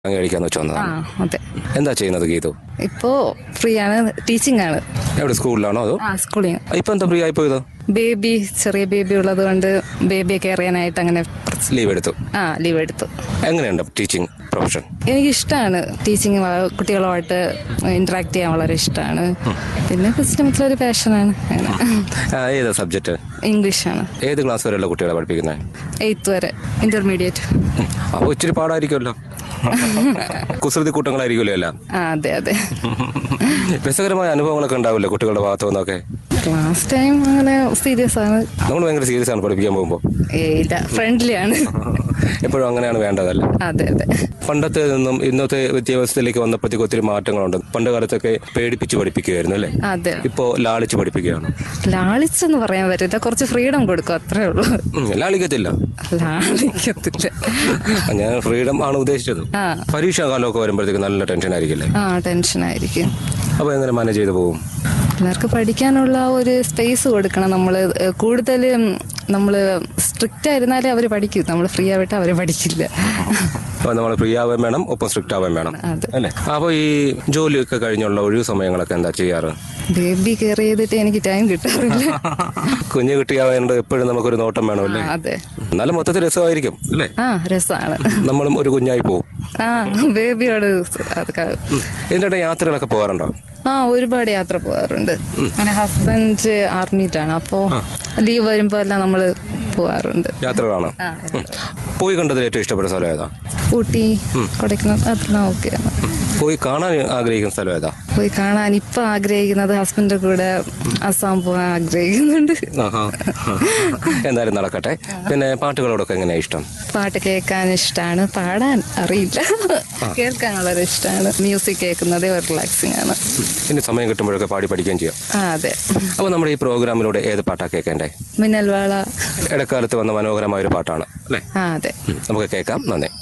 അങ്ങ് കഴിക്കാന്ന് വെച്ച് ആ വന്നതാണ് അതെ എന്താ ചെയ്യുന്നത് ഗീതു ഇപ്പോ ഫ്രീ ആണ് ടീച്ചിങ് ആണ് എവിടെ സ്കൂളിലാണോ അതോ ആ സ്കൂളിൽ ഇപ്പൊ എന്താ ഫ്രീ ആയി പോയത് ബേബി ചെറിയ ബേബി ഉള്ളത് കൊണ്ട് ബേബിയെ കെയർ ചെയ്യാനായിട്ട് അങ്ങനെ കുറച്ച് ലീവ് എടുത്തു ആ ലീവ് എടുത്തു എങ്ങനെയുണ്ട് ടീച്ചിങ് പ്രൊഫഷൻ എനിക്കിഷ്ടമാണ് ടീച്ചിങ് കുട്ടികളുമായിട്ട് ഇന്ററാക്ട് ചെയ്യാൻ വളരെ ഇഷ്ടമാണ് പിന്നെ ക്രിസ്ത്യൻസിലെ ഒരു പാഷനാണ് അങ്ങനെ ഏതാ സബ്ജക്റ്റ് ഇംഗ്ലീഷാണ് ഏത് ക്ലാസ് വരെയുള്ള കുട്ടികളെ പഠിപ്പിക്കുന്നത് എയ്ത്ത് വരെ ഇന്റർമീഡിയറ്റ് അപ്പോൾ ഇച്ചിരി പാടായിരിക്കുമല്ലോ കുസൃതി കൂട്ടങ്ങളായിരിക്കുമല്ലോ എല്ലാം ആ അതെ അതെ രസകരമായ അനുഭവങ്ങളൊക്കെ ഉണ്ടാവില്ലേ കുട്ടികളുടെ ഭാഗത്തു നിന്നൊക്കെ ക്ലാസ് ടൈം അങ്ങനെ സീരിയസ് ആണ് നമ്മൾ ഭയങ്കര സീരിയസ് ആണ് പഠിപ്പിക്കാൻ പോകുമ്പോൾ ഏയ് ഇല്ല ഫ്രണ്ട്ലി ആണ് എപ്പോഴും അങ്ങനെയാണ് വേണ്ടതല്ല അതെ അതെ പണ്ടത്തെ നിന്നും ഇന്നത്തെ വിദ്യാഭ്യാസത്തിലേക്ക് വന്നപ്പോഴത്തേക്ക് ഒത്തിരി മാറ്റങ്ങളുണ്ട് പണ്ട് കാലത്തൊക്കെ പേടിപ്പിച്ച് പഠിപ്പിക്കുകയായിരുന്നു അല്ലേ അതെ ഇപ്പോൾ ലാളിച്ച് പഠിപ്പിക്കുകയാണ് ലാളിച്ചെന്ന് പറയാൻ പറ്റില്ല കുറച്ച് ഫ്രീഡം കൊടുക്കും അത്രേ ഉള്ളൂ ഉം, ലാളിക്കത്തില്ല ലാളിക്കത്തില്ല ഞാൻ ഫ്രീഡം ആണ് ഉദ്ദേശിച്ചത് ആ പരീക്ഷാ കാലമൊക്കെ വരുമ്പോഴത്തേക്ക് നല്ല ടെൻഷൻ ആയിരിക്കില്ലേ ആ ടെൻഷനായിരിക്കും അപ്പോൾ എങ്ങനെ മാനേജ് ചെയ്ത് പോകും പിള്ളേർക്ക് പഠിക്കാനുള്ള ഒരു സ്പേസ് കൊടുക്കണം നമ്മൾ കൂടുതൽ നമ്മൾ സ്ട്രിക്റ്റ് ആയിരുന്നാലേ അവർ പഠിക്കും നമ്മൾ ഫ്രീ ആവിട്ട് അവർ പഠിക്കില്ല അപ്പോൾ നമ്മൾ ഫ്രീ ആവാൻ വേണം ഒപ്പം സ്ട്രിക്റ്റ് ആവാൻ വേണം അതെ. അല്ലേ അപ്പോൾ ഈ ജോലിയൊക്കെ കഴിഞ്ഞുള്ള ഒഴിവ് സമയങ്ങളൊക്കെ എന്താ ചെയ്യാറ് ബേബി കെയർ ചെയ്തിട്ട് എനിക്ക് ടൈം കിട്ടാറില്ല കുഞ്ഞു കുട്ടിയാവേണ്ട എപ്പോഴും നമുക്കൊരു നോട്ടം വേണമല്ലേ ആ, അതെ എന്നാലും മൊത്തത്തിൽ രസമായിരിക്കും അല്ലേ ആ രസമാണ് നമ്മളും ഒരു കുഞ്ഞായി പോകും ആ ബേബിയോട് അതൊക്കെ ഇതിൻ്റെ ഇടയിൽ യാത്രകളൊക്കെ പോകാറുണ്ടോ ആ ഒരുപാട് യാത്ര പോകാറുണ്ട് അങ്ങനെ ഹസ്ബൻഡ് ആർമിയിലാണ് അപ്പോ ലീവ് വരുമ്പോ എല്ലാം നമ്മള് പോകാറുണ്ട് യാത്രകളാണ് ആ, ഉം. പോയി കണ്ടതിൽ ഏറ്റവും ഇഷ്ടപ്പെട്ട സ്ഥലം ഏതാ ഊട്ടി കൊടൈക്കനാൽ അതെല്ലാം ഓക്കെയാണ് പോയി കാണാൻ ആഗ്രഹിക്കുന്ന സ്ഥലം ഏതാ പോയി കാണാൻ ഇപ്പൊ ആഗ്രഹിക്കുന്നത് ഹസ്ബൻഡിന്റെ കൂടെ അസാം പോകാൻ ആഗ്രഹിക്കുന്നുണ്ട് ആഹാ. എന്തായാലും നടക്കട്ടെ പിന്നെ പാട്ടുകളോടൊക്കെ എങ്ങനെയാ ഇഷ്ടം പാട്ട് കേൾക്കാൻ ഇഷ്ടമാണ് പാടാൻ അറിയില്ല കേൾക്കാൻ വളരെ ഇഷ്ടമാണ് മ്യൂസിക് കേൾക്കുന്നത് റിലാക്സിങ് ആണ് ഇനി സമയം കിട്ടുമ്പോഴൊക്കെ പാടി പഠിക്കുകയും ചെയ്യാം ആ അതെ അപ്പോൾ നമ്മുടെ ഈ പ്രോഗ്രാമിലൂടെ ഏത് പാട്ടാ കേൾക്കേണ്ടേ മിന്നൽവാള ഇടക്കാലത്ത് വന്ന മനോഹരമായ ഒരു പാട്ടാണ് അല്ലേ ആ അതെ ഉം. നമുക്ക് കേൾക്കാം നന്ദി